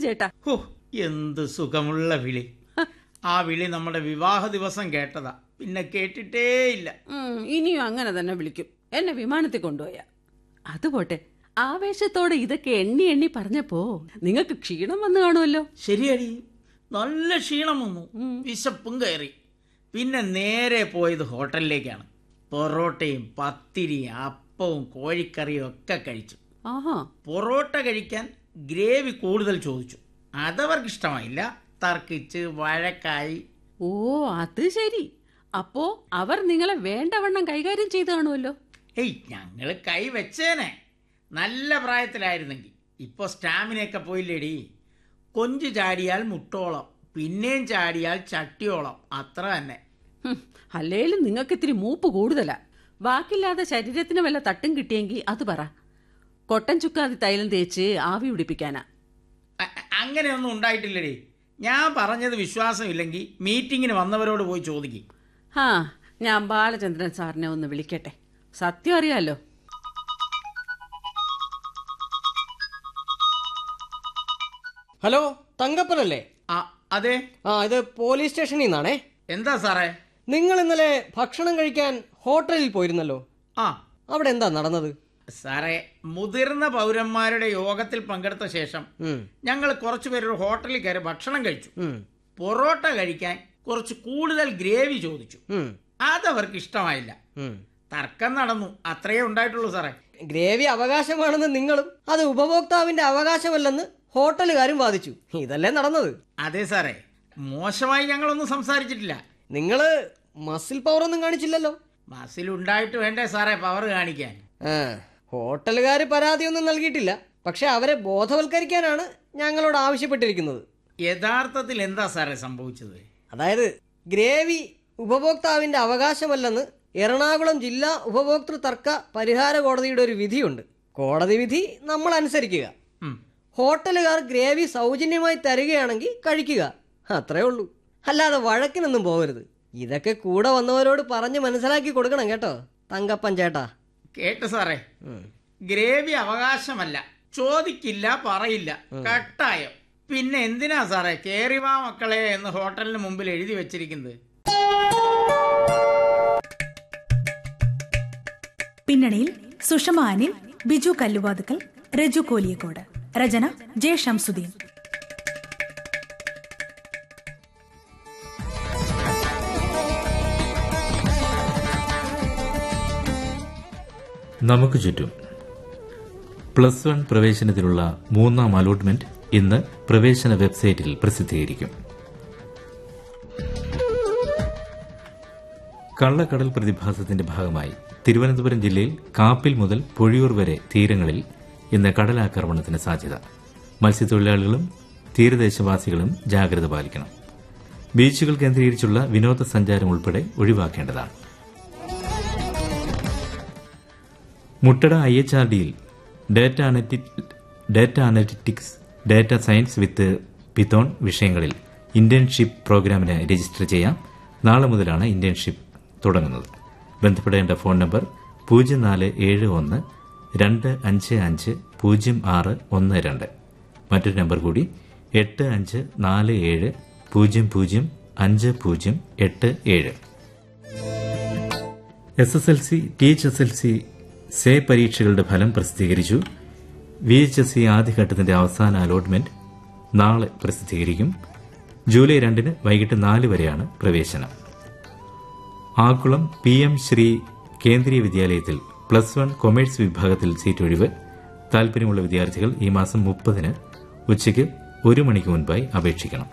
ചേട്ടാ ഹോ എന്ത് സുഖമുള്ള വിളി ആ വിളി നമ്മുടെ വിവാഹ ദിവസം കേട്ടതാ പിന്നെ കേട്ടിട്ടേയില്ല ഉം, ഇനിയും അങ്ങനെ തന്നെ വിളിക്കും എന്നെ വിമാനത്തിൽ കൊണ്ടുപോയാ അത് പോട്ടെ ആവേശത്തോടെ ഇതൊക്കെ എണ്ണി എണ്ണി പറഞ്ഞപ്പോ നിങ്ങൾക്ക് ക്ഷീണം വന്നു കാണുമല്ലോ ശരിയടി നല്ല ക്ഷീണം വന്നു വിശപ്പും കയറി പിന്നെ നേരെ പോയത് ഹോട്ടലിലേക്കാണ് പൊറോട്ടയും പത്തിരിയും അപ്പവും കോഴിക്കറിയും ഒക്കെ കഴിച്ചു ആഹാ പൊറോട്ട കഴിക്കാൻ ഗ്രേവി കൂടുതൽ ചോദിച്ചു അതവർക്ക് ഇഷ്ടമായില്ല തർക്കിച്ച് വഴക്കായി ഓ അത് ശരി അപ്പോ അവർ നിങ്ങളെ വേണ്ടവണ്ണം കൈകാര്യം ചെയ്തു കാണുമല്ലോ ഏയ് ഞങ്ങൾ കൈ വെച്ചേനെ നല്ല പ്രായത്തിലായിരുന്നെങ്കിൽ ഇപ്പോൾ സ്റ്റാമിനയൊക്കെ പോയില്ലേടി കൊഞ്ച് ചാടിയാൽ മുട്ടോളം പിന്നെയും ചാടിയാൽ ചട്ടിയോളം അത്ര തന്നെ ഹും, അല്ലേലും നിങ്ങൾക്ക് ഇത്തിരി മൂപ്പ് കൂടുതലാ ബാക്കില്ലാതെ ശരീരത്തിന് വല്ല തട്ടും കിട്ടിയെങ്കിൽ അത് പറ കൊട്ടൻ ചുക്കാതി തൈലം തേച്ച് ആവി പിടിപ്പിക്കാനാ അ- അ- അങ്ങനെയൊന്നും ഉണ്ടായിട്ടില്ലടി ഞാൻ പറഞ്ഞത് വിശ്വാസമില്ലെങ്കിൽ മീറ്റിങ്ങിന് വന്നവരോട് പോയി ചോദിക്കും ആ ഞാൻ ബാലചന്ദ്രൻ സാറിനെ ഒന്ന് വിളിക്കട്ടെ സത്യം അറിയാലോ ഹലോ തങ്കപ്പനല്ലേ ആ അതെ ആ ഇത് പോലീസ് സ്റ്റേഷനിൽ നിന്നാണേ എന്താ സാറേ നിങ്ങൾ ഇന്നലെ ഭക്ഷണം കഴിക്കാൻ ഹോട്ടലിൽ പോയിരുന്നല്ലോ ആ അവിടെ എന്താ നടന്നത് സാറേ മുതിർന്ന പൗരന്മാരുടെ യോഗത്തിൽ പങ്കെടുത്ത ശേഷം ഉം, ഞങ്ങൾ കുറച്ചുപേരൊരു ഹോട്ടലിൽ കയറി ഭക്ഷണം കഴിച്ചു ഉം, പൊറോട്ട കഴിക്കാൻ കുറച്ച് കൂടുതൽ ഗ്രേവി ചോദിച്ചു ഉം, അതവർക്ക് ഇഷ്ടമായില്ല ഉം. തർക്കം നടന്നു അത്രയേ ഉണ്ടായിട്ടുള്ളൂ സാറേ ഗ്രേവി അവകാശമാണെന്ന് നിങ്ങളും അത് ഉപഭോക്താവിന്റെ അവകാശമല്ലെന്ന് ഹോട്ടലുകാരും വാദിച്ചു ഇതല്ലേ നടന്നത് അതെ സാറേ മോശമായി ഞങ്ങളൊന്നും സംസാരിച്ചിട്ടില്ല നിങ്ങള് മസിൽ പവർ ഒന്നും കാണിച്ചില്ലല്ലോ മസിലുണ്ടായിട്ട് വേണ്ടേ സാറേ പവർ കാണിക്കാൻ ആ ഹോട്ടലുകാർ പരാതിയൊന്നും നൽകിയിട്ടില്ല പക്ഷെ അവരെ ബോധവൽക്കരിക്കാനാണ് ഞങ്ങളോട് ആവശ്യപ്പെട്ടിരിക്കുന്നത് യഥാർത്ഥത്തിൽ എന്താ സാറേ സംഭവിച്ചത് അതായത് ഗ്രേവി ഉപഭോക്താവിന്റെ അവകാശമല്ലെന്ന് എറണാകുളം ജില്ലാ ഉപഭോക്തൃ തർക്ക പരിഹാര കോടതിയുടെ ഒരു വിധിയുണ്ട് കോടതി വിധി നമ്മൾ അനുസരിക്കുക ഉം. ഹോട്ടലുകാർ ഗ്രേവി സൗജന്യമായി തരികയാണെങ്കിൽ കഴിക്കുക അത്രേ ഉള്ളൂ അല്ലാതെ വഴക്കിനൊന്നും പോകരുത് ഇതൊക്കെ കൂടെ വന്നവരോട് പറഞ്ഞ് മനസ്സിലാക്കി കൊടുക്കണം കേട്ടോ തങ്കപ്പൻ ചേട്ടാ കേട്ടു സാറേ ഉം. ഗ്രേവി അവകാശമല്ല ചോദിക്കില്ല പറയില്ല കട്ടായം പിന്നെ എന്തിനാ സാറേ കേറിവാ മക്കളെ എന്ന് ഹോട്ടലിന് മുമ്പിൽ എഴുതി വെച്ചിരിക്കുന്നത് പിന്നണിയിൽ സുഷമ അനിൽ ബിജു കല്ലുവാതുക്കൽ രജു കോലിയക്കോട് രചന ജെ ഷംസുദ്ദീൻ നമുക്ക് ചുറ്റും പ്ലസ് വൺ പ്രവേശനത്തിനുള്ള മൂന്നാം അലോട്ട്മെന്റ് ഇന്ന് പ്രവേശന വെബ്സൈറ്റിൽ പ്രസിദ്ധീകരിക്കും കള്ളക്കടൽ പ്രതിഭാസത്തിന്റെ ഭാഗമായി തിരുവനന്തപുരം ജില്ലയിൽ കാപ്പിൽ മുതൽ പൊഴിയൂർ വരെ തീരങ്ങളിൽ ഇന്ന് കടലാക്രമണത്തിന് സാധ്യത മത്സ്യത്തൊഴിലാളികളും തീരദേശവാസികളും ജാഗ്രത പാലിക്കണം ബീച്ചുകൾ കേന്ദ്രീകരിച്ചുള്ള വിനോദസഞ്ചാരം ഉൾപ്പെടെ ഒഴിവാക്കേണ്ടതാണ് മുട്ടട ഐ എച്ച് ആർ ഡിയിൽ data data analytics data science with Python വിഷയങ്ങളിൽ ഇന്റേൺഷിപ്പ് പ്രോഗ്രാമിന് രജിസ്റ്റർ ചെയ്യാം നാളെ മുതലാണ് ഇന്റേൺഷിപ്പ് തുടങ്ങുന്നത് ബന്ധപ്പെടേണ്ട ഫോൺ നമ്പർ പൂജ്യം നാല് ഏഴ് ഒന്ന് രണ്ട് അഞ്ച് അഞ്ച് പൂജ്യം ആറ് ഒന്ന് രണ്ട് മറ്റൊരു നമ്പർ കൂടി എട്ട് അഞ്ച് നാല് ഏഴ് പൂജ്യം പൂജ്യം അഞ്ച് പൂജ്യം എട്ട് ഏഴ് S S L C T H S L C say പരീക്ഷകളുടെ ഫലം പ്രസിദ്ധീകരിച്ചു വി എച്ച് എസ് സി ആദ്യഘട്ടത്തിന്റെ അവസാന അലോട്ട്മെന്റ് നാളെ പ്രസിദ്ധീകരിക്കും ജൂലൈ രണ്ടിന് വൈകിട്ട് നാല് വരെയാണ് പ്രവേശനം ആക്കുളം പി എം ശ്രീ കേന്ദ്രീയ വിദ്യാലയത്തിൽ പ്ലസ് വൺ കൊമേഴ്സ് വിഭാഗത്തിൽ സീറ്റ് ഒഴിവ് താൽപര്യമുള്ള വിദ്യാർത്ഥികൾ ഈ മാസം മുപ്പതിന് ഉച്ചയ്ക്ക് ഒരു മണിക്ക് മുൻപായി അപേക്ഷിക്കണം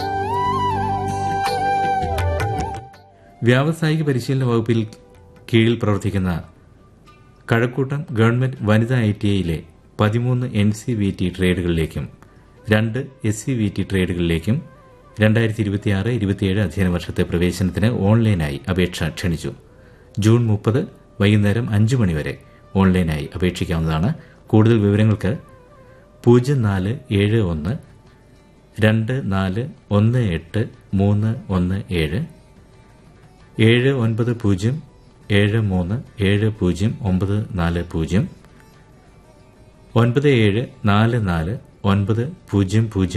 വ്യാവസായിക പരിശീലന വകുപ്പിൽ കീഴിൽ പ്രവർത്തിക്കുന്ന കഴക്കൂട്ടം ഗവൺമെന്റ് വനിതാ ഐ ടി ഐയിലെ പതിമൂന്ന് എൻ സി വി ടി ട്രേഡുകളിലേക്കും രണ്ട് എസ് സി വി ടി ട്രേഡുകളിലേക്കും രണ്ടായിരത്തി ഇരുപത്തിയാറ് ഇരുപത്തിയേഴ് അധ്യയന വർഷത്തെ പ്രവേശനത്തിന് ഓൺലൈനായി അപേക്ഷ ക്ഷണിച്ചു ജൂൺ മുപ്പത് വൈകുന്നേരം അഞ്ച് മണിവരെ ഓൺലൈനായി അപേക്ഷിക്കാവുന്നതാണ് കൂടുതൽ വിവരങ്ങൾക്ക് പൂജ്യം നാല് ഏഴ് ഒന്ന് രണ്ട് നാല് ഒന്ന് എട്ട് മൂന്ന് ഒന്ന് ഏഴ് ഏഴ് ഒൻപത് പൂജ്യം ഏഴ് മൂന്ന് ഏഴ് പൂജ്യം ഒമ്പത് നാല് പൂജ്യം ഒൻപത് ഏഴ് നാല് നാല് ഒൻപത് പൂജ്യം പൂജ്യം